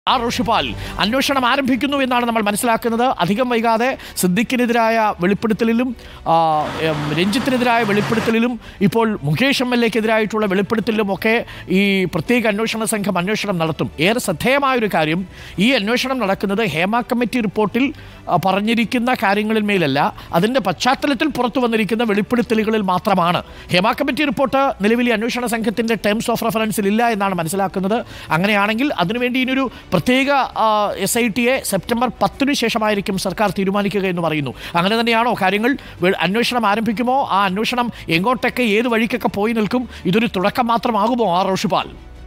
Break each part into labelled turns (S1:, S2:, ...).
S1: ആ ഋഷിപാൽ അന്വേഷണം ആരംഭിക്കുന്നു എന്നാണ് നമ്മൾ മനസ്സിലാക്കുന്നത് അധികം വൈകാതെ സിദ്ദിഖിനെതിരായ വെളിപ്പെടുത്തലിലും ആ, എം, രഞ്ജിത്തിനെതിരായ വെളിപ്പെടുത്തലിലും ഇപ്പോൾ മുകേഷ് എം എൽ എക്കെതിരായിട്ടുള്ള വെളിപ്പെടുത്തലിലും ഒക്കെ ഈ പ്രത്യേക അന്വേഷണ സംഘം അന്വേഷണം നടത്തും ഏറെ ശ്രദ്ധേയമായൊരു കാര്യം ഈ അന്വേഷണം നടക്കുന്നത് ഹേമ കമ്മിറ്റി റിപ്പോർട്ടിൽ ആ, പറഞ്ഞിരിക്കുന്ന കാര്യങ്ങളിൽ മേലല്ല അതിൻ്റെ പശ്ചാത്തലത്തിൽ പുറത്തു വന്നിരിക്കുന്ന വെളിപ്പെടുത്തലുകളിൽ മാത്രമാണ് ഹേമ കമ്മിറ്റി റിപ്പോർട്ട് നിലവിൽ ഈ അന്വേഷണ സംഘത്തിൻ്റെ ടേംസ് ഓഫ് റെഫറൻസിൽ ഇല്ല എന്നാണ് മനസ്സിലാക്കുന്നത് അങ്ങനെയാണെങ്കിൽ അതിനുവേണ്ടി ഇനിയൊരു പ്രത്യേക എസ് ഐ ടിയെ സെപ്റ്റംബർ പത്തിനു ശേഷമായിരിക്കും സർക്കാർ തീരുമാനിക്കുക എന്ന് പറയുന്നു അങ്ങനെ തന്നെയാണോ കാര്യങ്ങൾ വെ- അന്വേഷണം ആരംഭിക്കുമോ ആ അന്വേഷണം എങ്ങോട്ടൊക്കെ ഏത് വഴിക്കൊക്കെ പോയി നിൽക്കും ഇതൊരു തുടക്കം മാത്രമാകുമോ ആ റോഷിപാൽ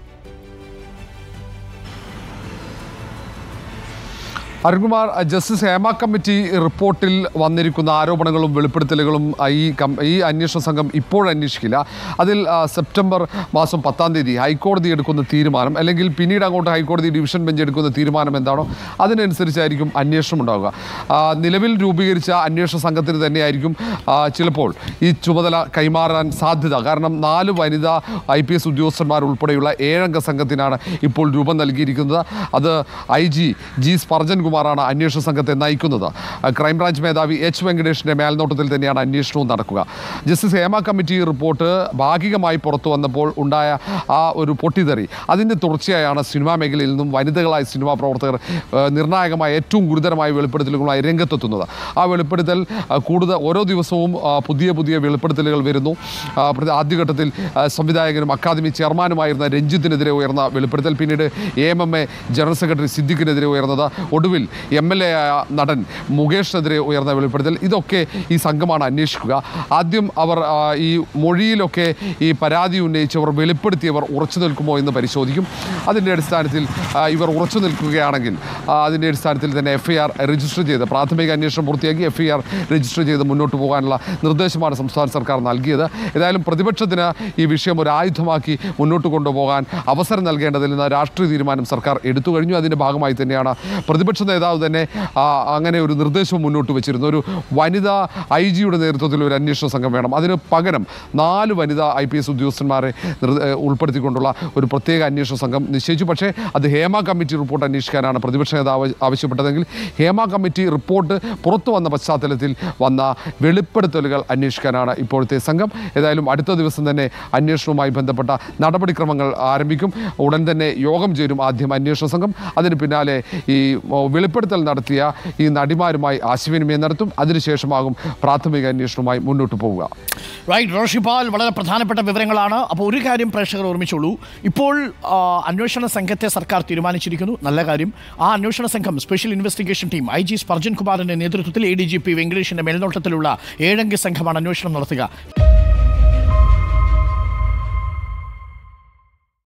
S2: അരുൺകുമാർ ജസ്റ്റിസ് ഹേമ കമ്മിറ്റി റിപ്പോർട്ടിൽ വന്നിരിക്കുന്ന ആരോപണങ്ങളും വെളിപ്പെടുത്തലുകളും ആ, ഈ കം- ഈ അന്വേഷണ സംഘം ഇപ്പോൾ അന്വേഷിക്കില്ല അതിൽ ആ, സെപ്റ്റംബർ മാസം പത്താം തീയതി ഹൈക്കോടതി എടുക്കുന്ന തീരുമാനം അല്ലെങ്കിൽ പിന്നീട് അങ്ങോട്ട് ഹൈക്കോടതി ഡിവിഷൻ ബെഞ്ച് എടുക്കുന്ന തീരുമാനം എന്താണോ അതിനനുസരിച്ചായിരിക്കും അന്വേഷണം ഉണ്ടാവുക ആ, നിലവിൽ രൂപീകരിച്ച അന്വേഷണ സംഘത്തിന് തന്നെയായിരിക്കും ആ, ചിലപ്പോൾ ഈ ചുമതല കൈമാറാൻ സാധ്യത കാരണം നാല് വനിതാ ഐ പി എസ് ഉദ്യോഗസ്ഥന്മാർ ഉൾപ്പെടെയുള്ള ഏഴംഗ സംഘത്തിനാണ് ഇപ്പോൾ രൂപം നൽകിയിരിക്കുന്നത് അത് ഐ ജി ജി സ്പർജൻ കുമാറാണ് അന്വേഷണ സംഘത്തെ നയിക്കുന്നത് ആ, ക്രൈംബ്രാഞ്ച് മേധാവി എച്ച് വെങ്കടേഷിന്റെ മേൽനോട്ടത്തിൽ തന്നെയാണ് അന്വേഷണവും നടക്കുക ജസ്റ്റിസ് ഹേമ കമ്മിറ്റി റിപ്പോർട്ട് ഭാഗികമായി പുറത്തു വന്നപ്പോൾ ഉണ്ടായ ആ ഒരു പൊട്ടിത്തെറി അതിൻ്റെ തുടർച്ചയായാണ് സിനിമാ മേഖലയിൽ നിന്നും വനിതകളായ സിനിമാ പ്രവർത്തകർ ആ, നിർണായകമായ ഏറ്റവും ഗുരുതരമായ വെളിപ്പെടുത്തലുകളുമായി രംഗത്തെത്തുന്നത് ആ വെളിപ്പെടുത്തൽ ആ, കൂടുതൽ ഓരോ ദിവസവും ആ, പുതിയ പുതിയ വെളിപ്പെടുത്തലുകൾ വരുന്നു ആ, പ്രതി- ആദ്യഘട്ടത്തിൽ ആ, സംവിധായകനും അക്കാദമി ചെയർമാനുമായിരുന്ന രഞ്ജിത്തിനെതിരെ ഉയർന്ന വെളിപ്പെടുത്തൽ പിന്നീട് A M M A general secretary സിദ്ദിഖിനെതിരെ ഉയർന്നത് ഒടുവിൽ എം എൽ എ ആയ നടൻ മുകേഷിനെതിരെ ഉയർന്ന വെളിപ്പെടുത്തൽ ഇതൊക്കെ ഈ സംഘമാണ് അന്വേഷിക്കുക ആദ്യം അവർ ആ, ഈ മൊഴിയിലൊക്കെ ഈ പരാതി ഉന്നയിച്ചവർ വെളിപ്പെടുത്തിയവർ ഉറച്ചു നിൽക്കുമോ എന്ന് പരിശോധിക്കും അതിൻ്റെ അടിസ്ഥാനത്തിൽ ആ, ഇവർ ഉറച്ചു നിൽക്കുകയാണെങ്കിൽ ആ, അതിൻ്റെ അടിസ്ഥാനത്തിൽ തന്നെ എഫ് ഐ ആർ രജിസ്റ്റർ ചെയ്ത് പ്രാഥമിക അന്വേഷണം പൂർത്തിയാക്കി എഫ് ഐ ആർ രജിസ്റ്റർ ചെയ്ത് മുന്നോട്ട് പോകാനുള്ള നിർദ്ദേശമാണ് സംസ്ഥാന സർക്കാർ നൽകിയത് ഏതായാലും പ്രതിപക്ഷത്തിന് ഈ വിഷയം ഒരു ആയുധമാക്കി മുന്നോട്ട് കൊണ്ടുപോകാൻ അവസരം നൽകേണ്ടതിൽ നിന്ന് രാഷ്ട്രീയ തീരുമാനം സർക്കാർ എടുത്തു കഴിഞ്ഞു അതിൻ്റെ ഭാഗമായി തന്നെയാണ് പ്രതിപക്ഷ നേതാവ് തന്നെ ആ, അങ്ങനെ ഒരു നിർദ്ദേശവും മുന്നോട്ട് വെച്ചിരുന്നു ഒരു വനിതാ ഐ ജിയുടെ നേതൃത്വത്തിൽ ഒരു അന്വേഷണ സംഘം വേണം അതിന് പകരം നാല് വനിതാ ഐ പി എസ് ഉദ്യോഗസ്ഥന്മാരെ നിർ- ഏഹ് ഉൾപ്പെടുത്തിക്കൊണ്ടുള്ള ഒരു പ്രത്യേക അന്വേഷണ സംഘം നിശ്ചയിച്ചു പക്ഷേ അത് ഹേമ കമ്മിറ്റി റിപ്പോർട്ട് അന്വേഷിക്കാനാണ് പ്രതിപക്ഷ നേതാവ് ആവശ്യപ്പെട്ടതെങ്കിൽ ഹേമ കമ്മിറ്റി റിപ്പോർട്ട് പുറത്തു വന്ന പശ്ചാത്തലത്തിൽ വന്ന വെളിപ്പെടുത്തലുകൾ അന്വേഷിക്കാനാണ് ഇപ്പോഴത്തെ സംഘം ഏതായാലും അടുത്ത ദിവസം തന്നെ അന്വേഷണവുമായി ബന്ധപ്പെട്ട നടപടിക്രമങ്ങൾ ആരംഭിക്കും ഉടൻ തന്നെ യോഗം ചേരും ആദ്യം അന്വേഷണ സംഘം അതിന് പിന്നാലെ ഈ ഓ, വെളിപ്പെടുത്തൽ നടത്തിയ ഈ നടിമാരുമായി ആശയവിനിമയം നടത്തും അതിനുശേഷമാകും പ്രാഥമിക അന്വേഷണവുമായി മുന്നോട്ട് പോവുക
S1: റൈറ്റ് റോഷിപാൽ വളരെ പ്രധാനപ്പെട്ട വിവരങ്ങളാണ് അപ്പോൾ ഒരു കാര്യം പ്രേക്ഷകർ ഓർമ്മിച്ചോളൂ ഇപ്പോൾ ആ, അന്വേഷണ സംഘത്തെ സർക്കാർ തീരുമാനിച്ചിരിക്കുന്നു നല്ല കാര്യം ആ അന്വേഷണ സംഘം special investigation team I G Sparjan കുമാറിന്റെ നേതൃത്വത്തിൽ എ ഡി ജി പി വെങ്കടേഷിന്റെ മേൽനോട്ടത്തിലുള്ള ഏഴംഗ സംഘമാണ് അന്വേഷണം നടത്തുക